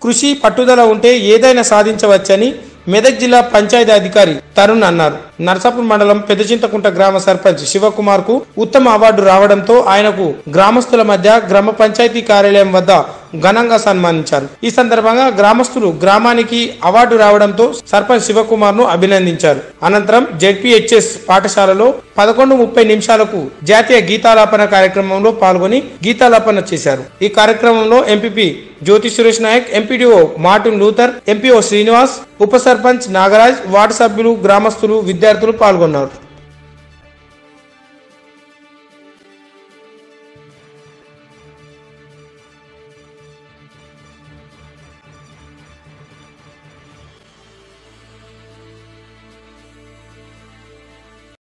కృషి పట్టుదల ఉంటే ఏదైనా సాధించవచ్చని మెదక్ జిల్లా పంచాయతీ అధికారి తరుణ్ అన్నారు నర్సాపూర్ మండలం పెద్దచింతకుంట గ్రామ సర్పంచ్ శివకుమార్ కు ఉత్తమ అవార్డు రావడంతో ఆయనకు గ్రామస్తుల మధ్య గ్రామ పంచాయతీ కార్యాలయం వద్ద ఘనంగా సన్మానించారు ఈ సందర్భంగా గ్రామస్తులు గ్రామానికి అవార్డు రావడంతో సర్పంచ్ శివకుమార్ ను అభినందించారు అనంతరం జెడ్పీహెచ్ఎస్ పాఠశాలలో పదకొండు ముప్పై నిమిషాలకు జాతీయ గీతాలాపన కార్యక్రమంలో పాల్గొని గీతాలాపన చేశారు ఈ కార్యక్రమంలో MPP Jyoti Suresh Nayak MPDO Martin Luther MPO Srinivas ఉప సర్పంచ్ నాగరాజ్ వార్డు సభ్యులు గ్రామస్తులు విద్యార్థులు పాల్గొన్నారు